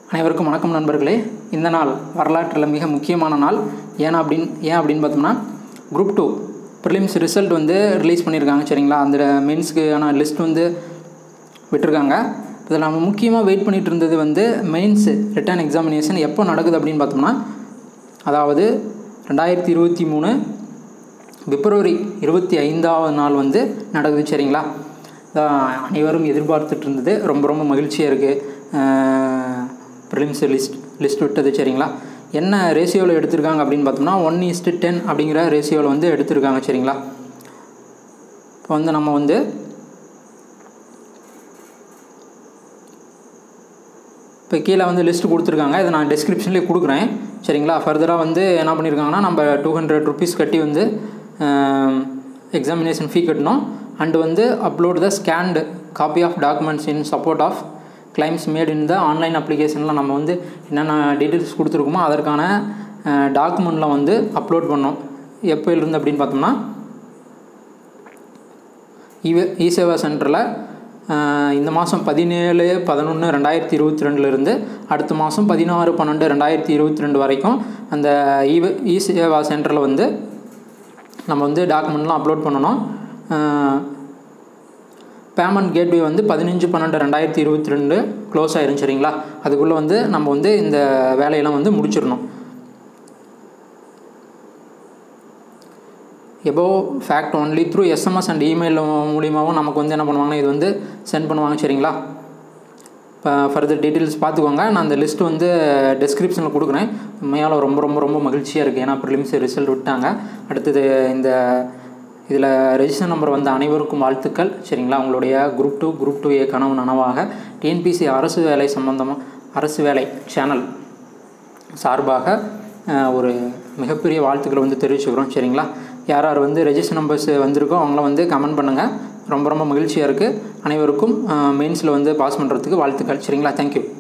அனைவருக்கும் வணக்கம் நண்பர்களே இந்த நாள் வரலாற்றில் மிக முக்கியமான நாள் ஏன்னா அப்படின்னு ஏன் அப்படின்னு பார்த்தோம்னா குரூப் டூ ப்ரிலிம்ஸ் ரிசல்ட் வந்து ரிலீஸ் பண்ணியிருக்காங்க சரிங்களா அந்த மெயின்ஸ்க்கான லிஸ்ட் வந்து விட்டுருக்காங்க இதில் நம்ம முக்கியமாக வெயிட் பண்ணிகிட்டு இருந்தது வந்து மெயின்ஸ் ரிட்டர்ன் எக்ஸாமினேஷன் எப்போ நடக்குது அப்படின்னு பார்த்தோம்னா அதாவது ரெண்டாயிரத்தி இருபத்தி மூணு பிப்ரவரி இருபத்தி ஐந்தாவது நாள் வந்து நடக்குது சரிங்களா இதான் அனைவரும் எதிர்பார்த்துட்டு இருந்தது ரொம்ப ரொம்ப மகிழ்ச்சியாக இருக்குது ப்ரிலிம்ஸ் லிஸ்ட் லிஸ்ட் விட்டது சரிங்களா என்ன ரேஷியோவில் எடுத்திருக்காங்க அப்படின்னு பார்த்தோம்னா ஒன் இஸ்ட்டு டென் அப்படிங்கிற ரேஷியோவில் வந்து எடுத்திருக்காங்க சரிங்களா இப்போ வந்து நம்ம வந்து இப்போ கீழே வந்து லிஸ்ட் கொடுத்துருக்காங்க இதை நான் டிஸ்கிரிப்ஷன்லேயே கொடுக்குறேன் சரிங்களா ஃபர்தராக வந்து என்ன பண்ணியிருக்காங்கன்னா நம்ம டூ ஹண்ட்ரட் ருபீஸ் கட்டி வந்து எக்ஸாமினேஷன் ஃபீ கட்டணும் அண்டு வந்து upload the scanned copy of documents in support of claims made in the online அப்ளிகேஷனில் நம்ம வந்து என்னென்ன டீட்டெயில்ஸ் கொடுத்துருக்கோமோ அதற்கான டாக்குமெண்ட்டில் வந்து அப்லோட் பண்ணோம் எப்போ இருந்து அப்படின்னு பார்த்தோம்னா இவ இ சேவா சென்டரில் இந்த மாதம் பதினேழு பதினொன்று ரெண்டாயிரத்தி இருபத்தி ரெண்டுலேருந்து அடுத்த மாதம் பதினாறு பன்னெண்டு ரெண்டாயிரத்தி இருபத்தி ரெண்டு வரைக்கும் அந்த இவ இ சேவா சென்டரில் வந்து நம்ம வந்து டாக்குமெண்ட்லாம் அப்லோட் பண்ணணும் பேமெண்ட் கேட்வே வந்து பதினஞ்சு பன்னெண்டு ரெண்டாயிரத்தி இருபத்தி ரெண்டு க்ளோஸ் ஆயிரும் சரிங்களா அதுக்குள்ளே வந்து நம்ம வந்து இந்த வேலையெல்லாம் வந்து முடிச்சிடணும் எபோ fact only through SMS and email மூலியமாகவும் நமக்கு வந்து என்ன பண்ணுவாங்கன்னா இது வந்து சென்ட் பண்ணுவாங்க சரிங்களா இப்போ ஃபர்தர் டீட்டெயில்ஸ் பார்த்துக்கோங்க நான் அந்த லிஸ்ட் வந்து டிஸ்கிரிப்ஷனில் கொடுக்குறேன் உண்மையால் ரொம்ப ரொம்ப ரொம்ப மகிழ்ச்சியாக இருக்குது ஏன்னா ப்ரிலிம்ஸ் ரிசல்ட் விட்டாங்க அடுத்தது இந்த இதில் ரெஜிஸ்டர் நம்பர் வந்த அனைவருக்கும் வாழ்த்துக்கள் சரிங்களா உங்களுடைய group two group two A கனவு நனவாக டிஎன்பிசி அரசு வேலை சம்பந்தமாக அரசு வேலை சேனல் சார்பாக ஒரு மிகப்பெரிய வாழ்த்துக்களை வந்து தெரிவிச்சுக்கிறோம் சரிங்களா யார் யார் வந்து ரெஜிஸ்டர் நம்பர்ஸ் வந்திருக்கோ அவங்கள வந்து கமெண்ட் பண்ணுங்கள் ரொம்ப ரொம்ப மகிழ்ச்சியாக இருக்குது அனைவருக்கும் மெயின்ஸில் வந்து பாஸ் பண்ணுறதுக்கு வாழ்த்துக்கள் சரிங்களா தேங்க்யூ